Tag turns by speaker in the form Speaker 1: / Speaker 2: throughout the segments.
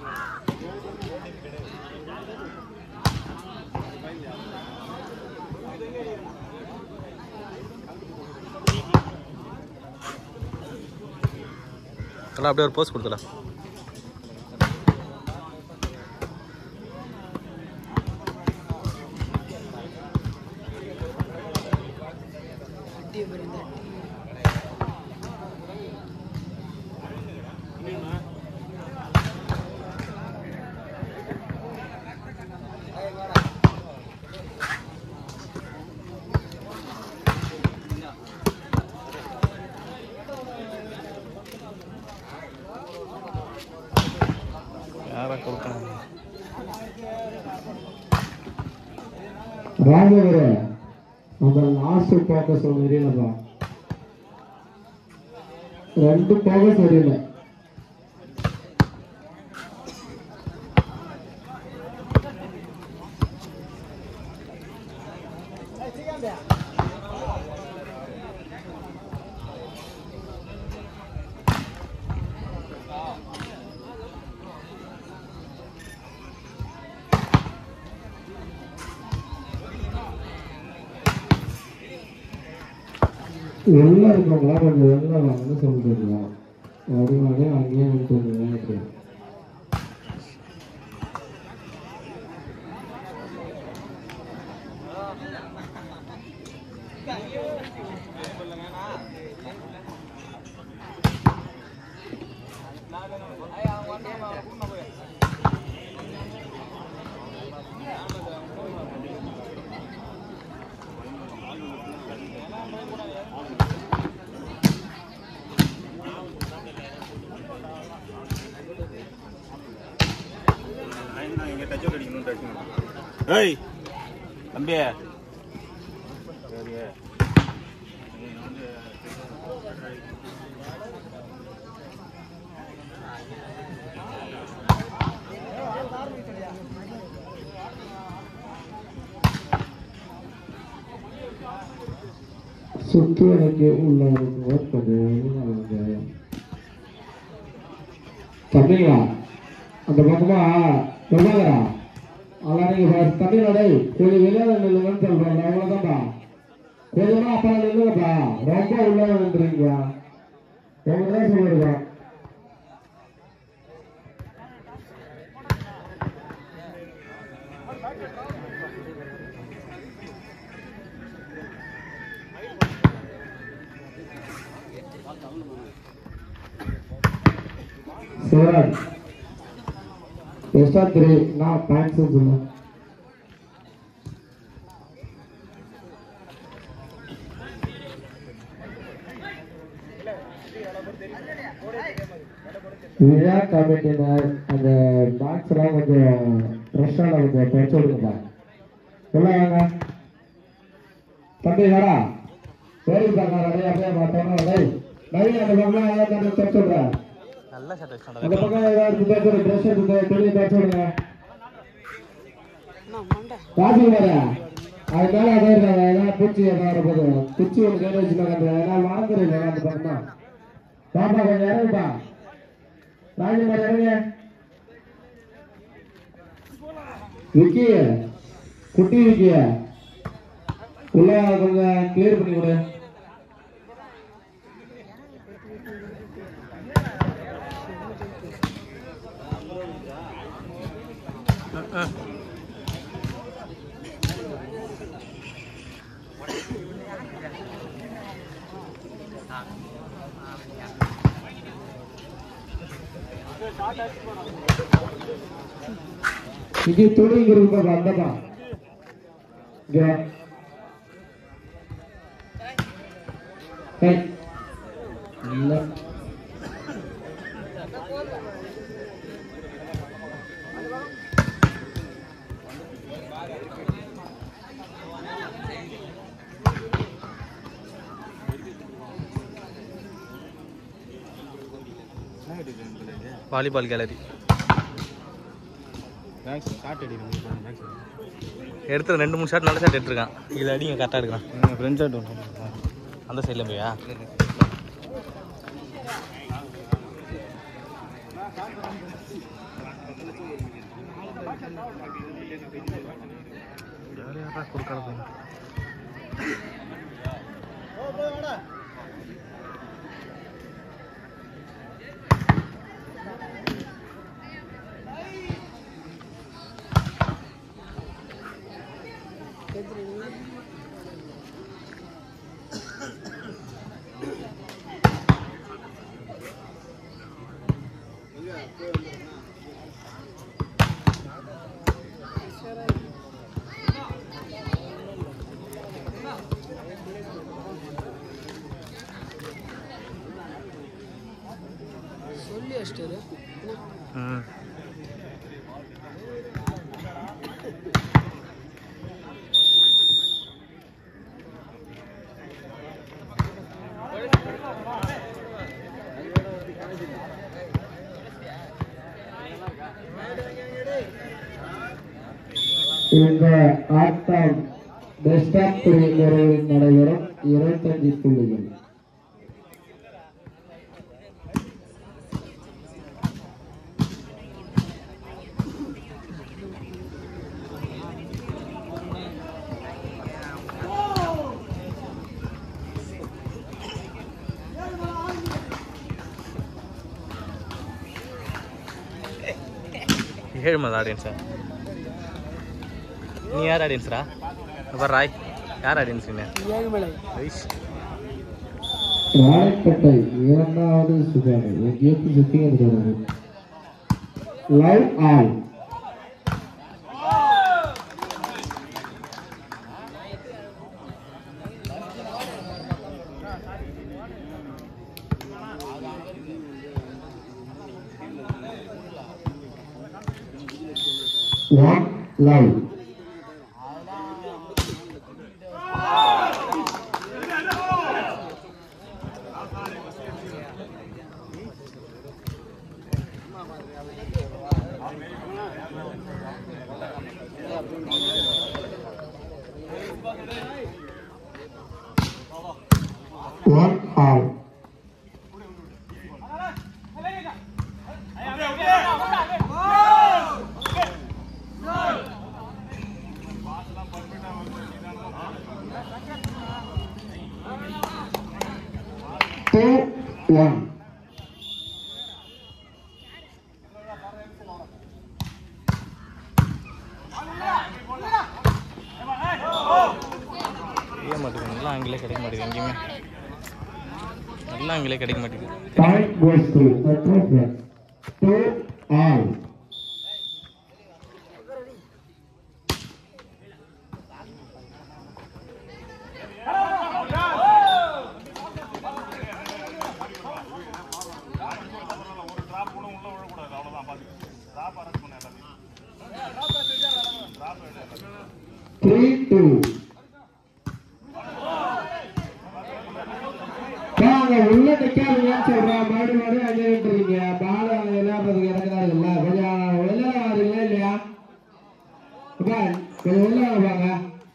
Speaker 1: எல்லாம் அப்படியே ஒரு போஸ்ட் கொடுத்துடலாம்
Speaker 2: அட்டி வருது அட்டி
Speaker 1: யாரா கொடுத்தாங்க
Speaker 3: ராஜவர அந்த லாஸ்ட் போக்கஸ் ஒன்று தெரியலப்பா ரெண்டு போக்கஸ் தெரியல வெளில இருக்கவங்களா கொஞ்சம் வெளில வாங்கன்னு சொல்லிட்டு அப்படின்னாலே அங்கேயே கொஞ்சம் வேலைக்கு
Speaker 1: ஏய் தம்பி
Speaker 3: சுற்றி எனக்கு உள்ள ஒர்க் கொஞ்சம் தம்பிங்களா அந்த பக்கமா சொன்னாங்கடா அதெல்லாம் நீங்க தம்பிங்களா கொஞ்சம் வெளியே நில்லுங்கன்னு சொல்றாங்க அவ்வளவுதான்டா கொஞ்சமா அப்புறம் நில்லுங்கப்பா ரொம்ப உள்ள நின்றுறீங்க உங்கதான் சொல்லிருக்கா சிவராஜ் எக்ஸ்ட்ரா த்ரீ நான் பேங்க்ஸ் சொல்லுவேன் விழா கமிட்டினர் அந்த பாக்ஸ் எல்லாம் கொஞ்சம் ஃப்ரெஷ்ஷாக கொஞ்சம் குறைச்சு விடுங்கப்பா உள்ள வாங்க தம்பி வாடா சரி பார்க்கறா அப்படியே அப்படியே பார்த்தோம் டேய் டேய் அந்த பக்கம் ஏதாவது கொஞ்சம் குறைச்சு விடுறேன்
Speaker 1: நல்ல ஷர்ட் வச்சு
Speaker 3: அந்த பக்கம் ஏதாவது துணி ஒரு ட்ரெஸ் எடுத்து துணி குறைச்சு விடுங்க
Speaker 2: அண்ணா மண்டை
Speaker 3: ராஜு வேற அது மேல அதே இருக்காங்க ஏன்னா பூச்சி ஏதாவது போது குச்சி ஒன்று கையில் வச்சுருக்காங்க ஏன்னா மறந்துடுங்க அந்த பக்கம் தான் பாப்பா கொஞ்சம் இறங்குப்பா ராஜு மாதிரி இறங்க விக்கி குட்டி விக்கிய உள்ள கொஞ்சம் கிளியர் பண்ணி கொடு இது துணிங்கிறது பாரு அந்ததான் இங்க வா. ஏய். இல்ல
Speaker 1: வாலிபால் கேலரி
Speaker 4: ஷார்ட் அடிக்கணும்
Speaker 1: எடுத்து ரெண்டு மூணு ஷாட் நல்ல ஷாட் எடுத்துருக்கான் இது அடிங்க கரெக்டாக எடுக்கலாம்
Speaker 4: ஃப்ரெண்ட் ஷார்ட் ஒன்று
Speaker 1: அந்த சைடில் போயா யார் யாரா கொடுக்காத போய்
Speaker 2: சொல்லி வச்சிட்டாரு
Speaker 1: ம்
Speaker 3: இந்த ஆட்டம் பெஸ்ட் ஆஃப் த்ரீ முறையில் நடைபெறும் இருபத்தஞ்சு புள்ளிகள்
Speaker 1: ஏழு மத ஆடியன்ஸா நீ யார் ஆடியன்ஸ்ரா பார் ராய் யார் ஆடியன்ஸ் நீ
Speaker 2: ஏழுமலை
Speaker 1: ஐஷ்
Speaker 3: ராயப்பேட்டை இரண்டாவது சுகாடு எங்கேயோ சுத்தி இருக்கிறது love all one love one all two one
Speaker 1: ஏன் மாட்டேங்குது நல்லா ஆங்கிலே கிடைக்க மாட்டேங்குது எங்கேயுமே நல்லா ஆங்கிலே கிடைக்க மாட்டேங்குது
Speaker 3: Point goes to Metro Press. Two all. Three two. வாங்க உள்ள நிக்காதீங்கன்னு சொல்றேன் மாடி மாடி அங்கே விட்டுறீங்க பால் அங்கே விளையாடுறதுக்கு இறக்குறாரு இல்ல கொஞ்சம் வெளியில வரீங்களா இல்லையா அப்பா, கொஞ்சம் உள்ள வாங்க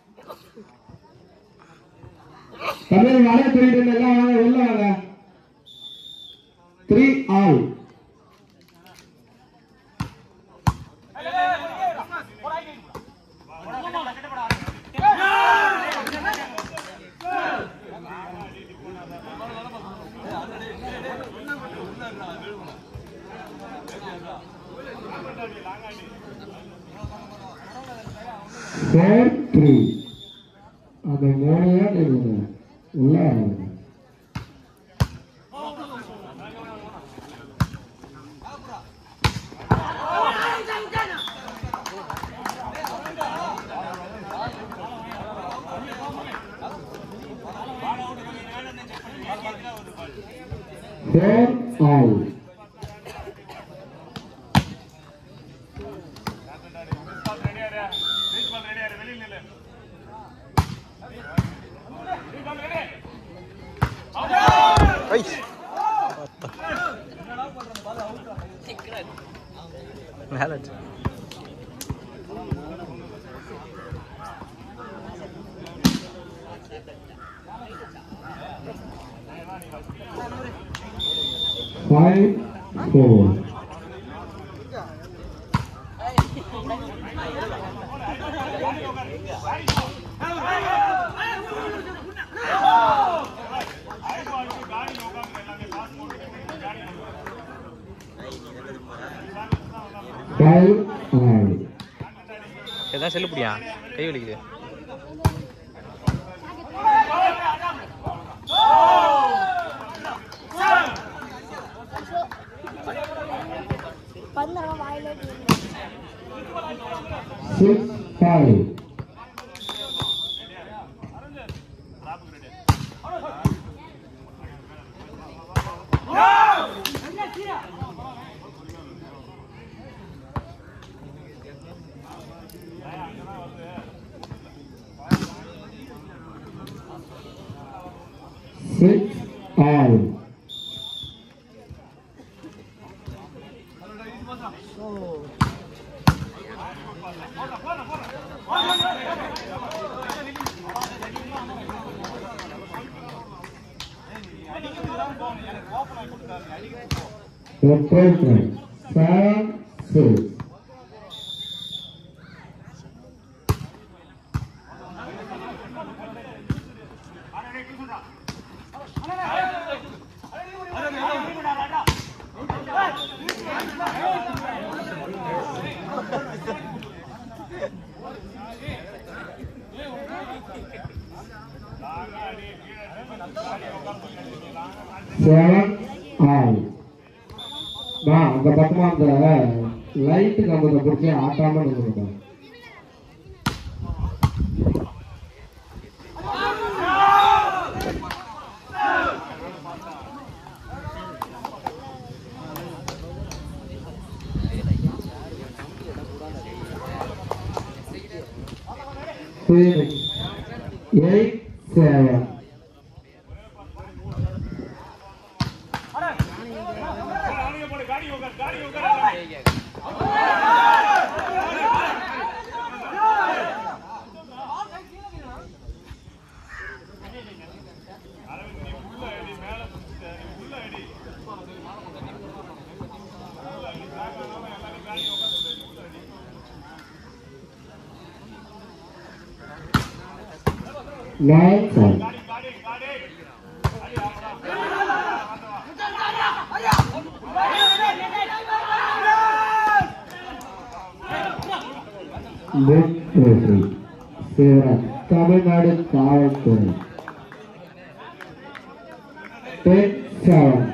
Speaker 3: தமிழ் வலை போயிட்டு எல்லாம் வாங்க உள்ள வாங்க த்ரீ ஆல் ஃபோர் த்ரீ அந்த மூணையா நீங்க உள்ள வாங்க Four all.
Speaker 1: ஐஷ் மேலே வச்சு.
Speaker 3: Five four. ஃபைவ் ஆல்
Speaker 1: எதாவது செல்லு பிடியா கை வலிக்குது
Speaker 5: பந்தரம் வாயில
Speaker 3: six five six all Replacement seven six. Seven all. வா அந்த பக்கமா அந்த லைட்டு கம்பத்தை பிடிச்சி ஆட்டாம நிற்கணும் eight seven nine seven. Good referee. Sivaraj Tamil Nadu காவல்துறை ten seven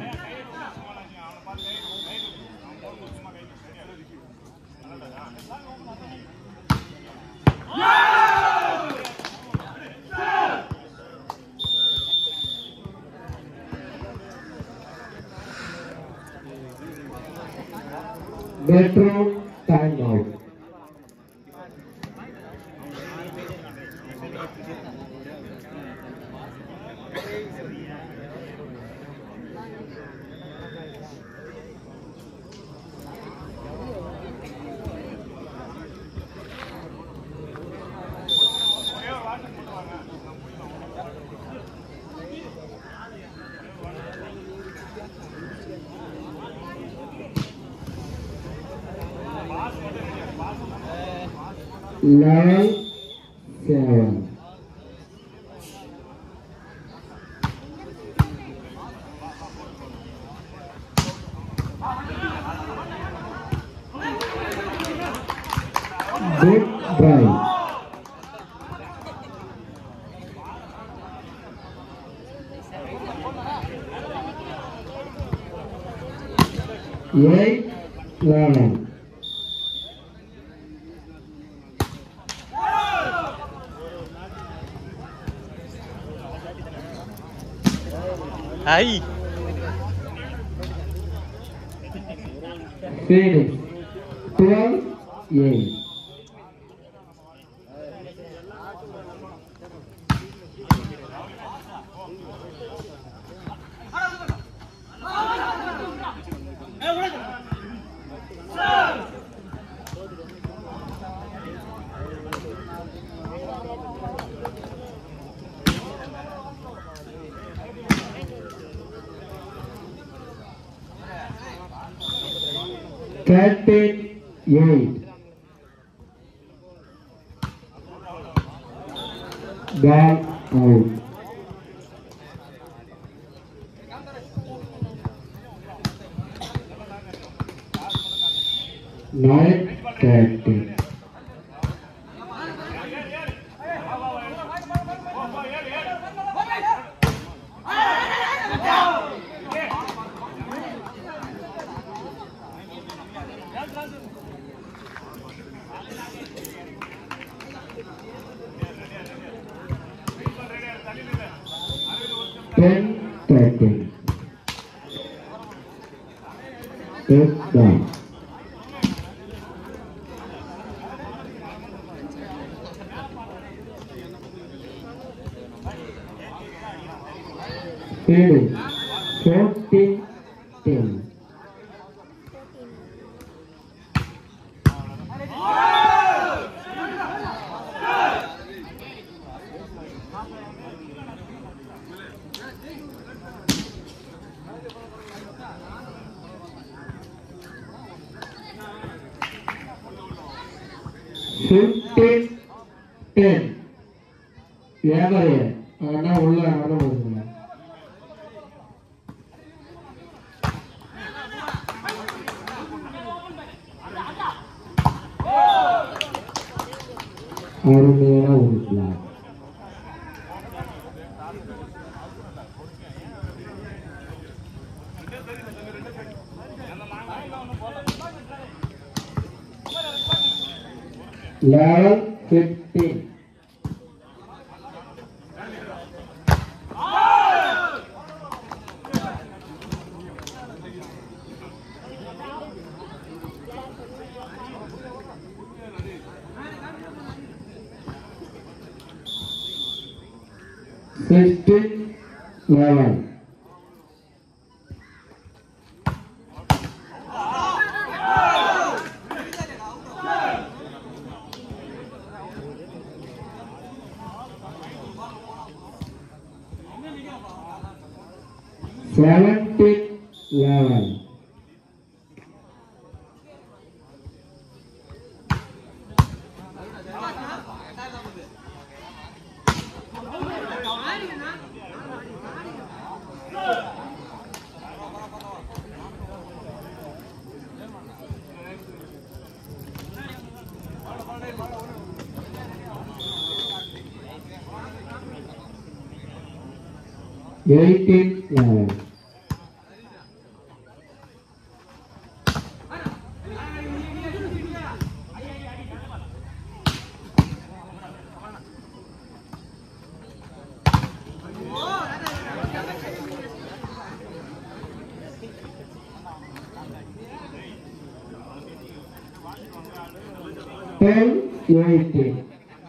Speaker 3: Metro timeout. Nine seven. Good drive. Eight eleven.
Speaker 1: ஐ
Speaker 3: Phoenix. Twelve eight. Thirteen eight. Ball out. Nine thirty. Ten thirty. Take down. Fielding. Fourteen ten. Fifteen ten. வியாபாரி அதெல்லாம் உள்ள அனுமதி வருதுங்க அருமையான ஒரு block level fifteen sixteen eleven. Seventeen eleven. Eighteen eleven. Ten eighteen.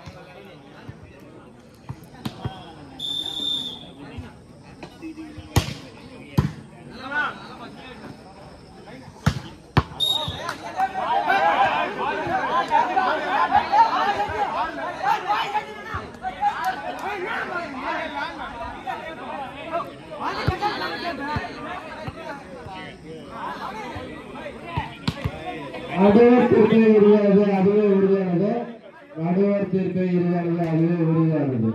Speaker 3: நடுவர் தீர்ப்பை உருவானது அதுவே உறுதியானது நடுவர் தீர்ப்பை உருவானது அதுவே உறுதியானது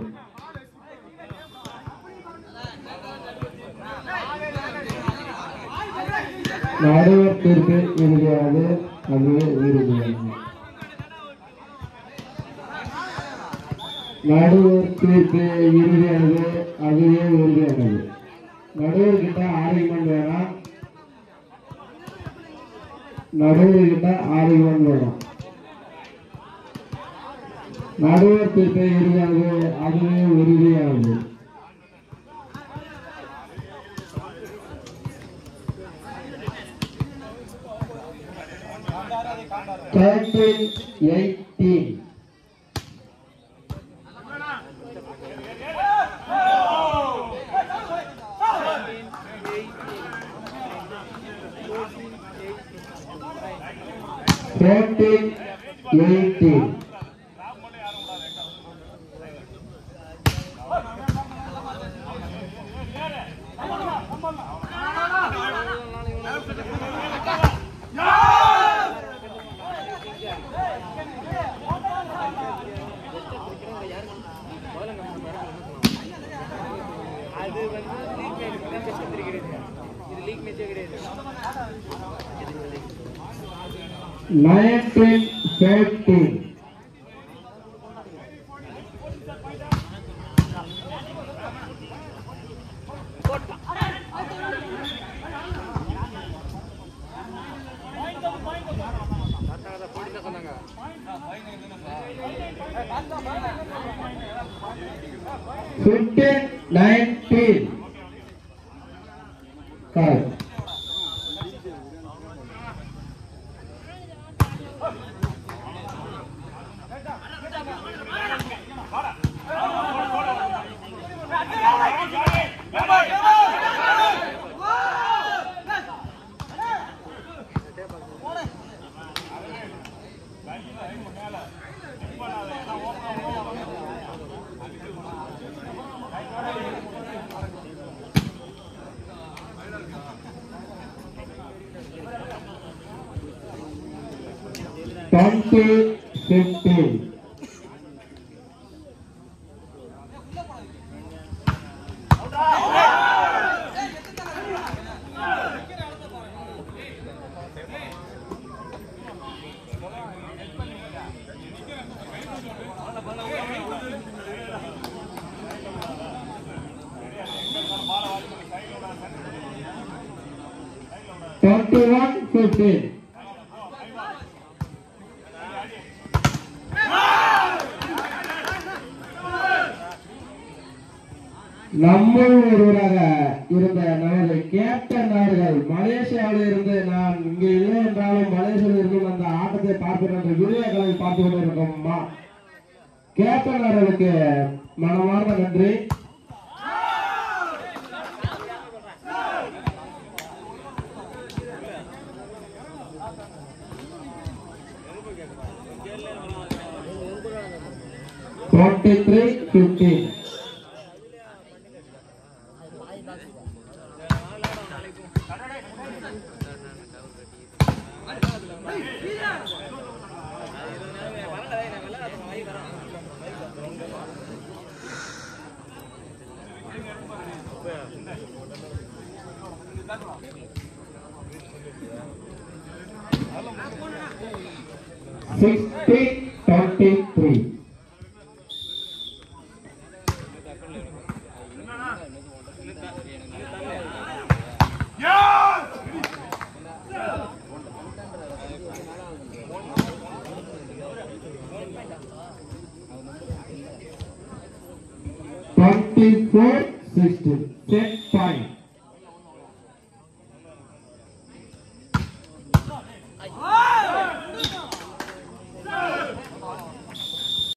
Speaker 3: நடுவர் தீர்ப்பை உறுதியானது அதுவே உறுதியானது நடுவர் தீர்ப்பு இறுதியானது அதுவே உறுதியானது நடுவர் கிட்ட ஆர்குமெண்ட் வேணாம் நடுவர் கிட்ட ஆர்குமெண்ட் வேணும் நடுவர் தீர்ப்பை இறுதியானது அதுவே உறுதியானது thirteen eighteen fourteen, eighteen. nineteen thirteen. Fifteen, nineteen. Correct. Twenty, fifteen. Twenty-one, fifteen. நம்முள் ஒருவராக இருந்த நமது கேப்டன் அவர்கள் மலேசியாவில் இருந்து நான் இங்கே இல்லை என்றாலும் மலேசியாவில் இருந்து அந்த ஆட்டத்தை பார்க்கிறேன் என்ற வீடியோக்களை பார்த்து கொண்டிருக்கும் மா- கேப்டன் அவர்களுக்கு மனமார்ந்த நன்றி twenty three fifteen sixteen twenty three. Twenty four sixteen. Set point.